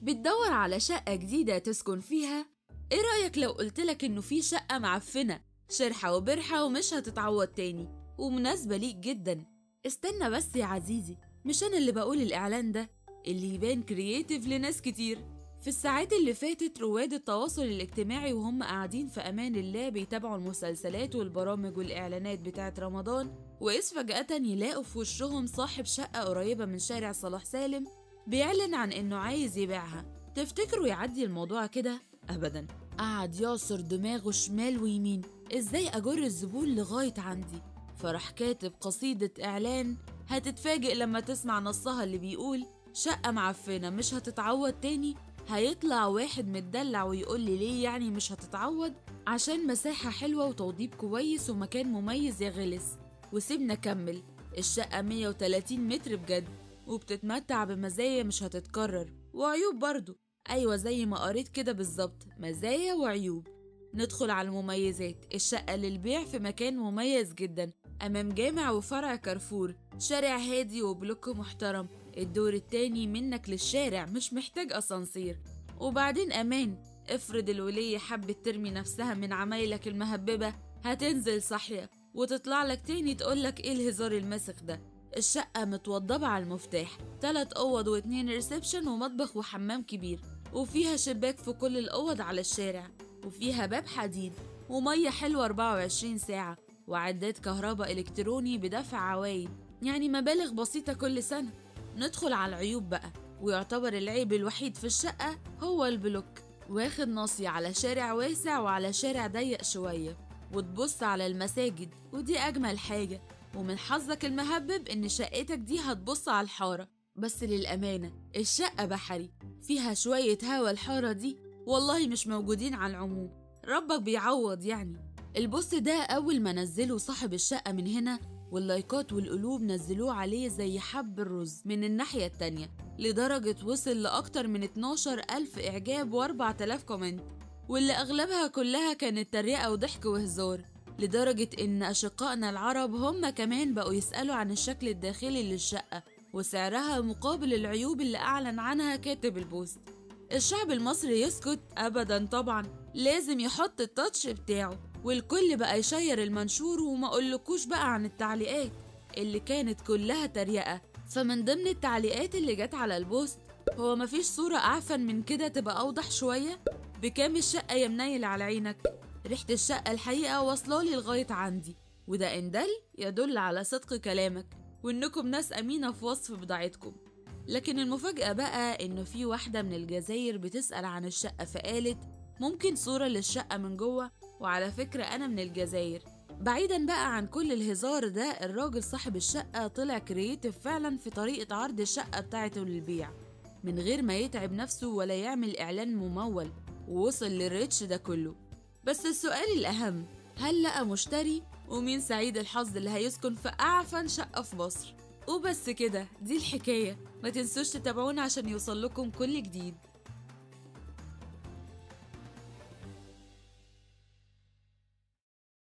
بتدور على شقة جديدة تسكن فيها؟ ايه رأيك لو قلتلك انه في شقة معفنة شرحة وبرحة ومش هتتعوض تاني ومناسبة ليك جدا استنى بس يا عزيزي مش انا اللي بقول الاعلان ده اللي يبان كرييتيف لناس كتير في الساعات اللي فاتت رواد التواصل الاجتماعي وهم قاعدين في امان الله بيتابعوا المسلسلات والبرامج والاعلانات بتاعت رمضان واذ فجأة يلاقوا في وشهم صاحب شقة قريبة من شارع صلاح سالم بيعلن عن انه عايز يبيعها تفتكروا يعدي الموضوع كده ابدا قعد يعصر دماغه شمال ويمين ازاي اجر الزبون لغايه عندي فراح كاتب قصيده اعلان هتتفاجئ لما تسمع نصها اللي بيقول شقه معفنه مش هتتعوض تاني هيطلع واحد متدلع ويقول لي ليه يعني مش هتتعوض عشان مساحه حلوه وتوضيب كويس ومكان مميز يا غلس وسيبنا كمل الشقه 130 متر بجد وبتتمتع بمزايا مش هتتكرر وعيوب برضه أيوة زي ما قريت كده بالظبط مزايا وعيوب ندخل على المميزات الشقة للبيع في مكان مميز جدا أمام جامع وفرع كارفور شارع هادي وبلوك محترم الدور التاني منك للشارع مش محتاج أسانسير وبعدين أمان افرض الولية حبت ترمي نفسها من عمايلك المهببة هتنزل صحية وتطلع لك تاني تقولك ايه الهزار المسخ ده الشقة متوضبة على المفتاح تلات أوض واتنين ريسبشن ومطبخ وحمام كبير وفيها شباك في كل الأوض على الشارع وفيها باب حديد ومية حلوة 24 ساعة وعداد كهرباء إلكتروني بدفع عوايد يعني مبالغ بسيطة كل سنة ندخل على العيوب بقى ويعتبر العيب الوحيد في الشقة هو البلوك واخد ناصية على شارع واسع وعلى شارع ضيق شوية وتبص على المساجد ودي أجمل حاجة ومن حظك المهبب إن شقتك دي هتبص على الحارة بس للأمانة الشقة بحري فيها شوية هوا الحارة دي والله مش موجودين على العموم ربك بيعوض يعني البوست ده أول ما نزله صاحب الشقة من هنا واللايكات والقلوب نزلوه عليه زي حب الرز من الناحية التانية لدرجة وصل لأكتر من 12 ألف إعجاب و4000 كومنت واللي أغلبها كلها كانت تريقة وضحك وهزار لدرجة إن أشقائنا العرب هم كمان بقوا يسألوا عن الشكل الداخلي للشقة وسعرها مقابل العيوب اللي أعلن عنها كاتب البوست الشعب المصري يسكت أبدا طبعا لازم يحط التاتش بتاعه والكل بقى يشير المنشور وما أقولكوش بقى عن التعليقات اللي كانت كلها تريقة فمن ضمن التعليقات اللي جت على البوست هو مفيش صورة أعفن من كده تبقى أوضح شوية بكام الشقة يا منيل على عينك ريحة الشقة الحقيقة واصلالي لغاية عندي وده إن دل يدل على صدق كلامك وإنكم ناس أمينة في وصف بضاعتكم لكن المفاجأة بقى إنه في واحدة من الجزاير بتسأل عن الشقة فقالت ممكن صورة للشقة من جوه وعلى فكرة أنا من الجزاير بعيدا بقى عن كل الهزار ده الراجل صاحب الشقة طلع كرييتيف فعلا في طريقة عرض الشقة بتاعته للبيع من غير ما يتعب نفسه ولا يعمل إعلان ممول ووصل للريتش ده كله بس السؤال الأهم هل لقى مشتري ومين سعيد الحظ اللي هيسكن في أعفن شقة في مصر وبس كده دي الحكاية ما تنسوش تتابعونا عشان يوصل لكم كل جديد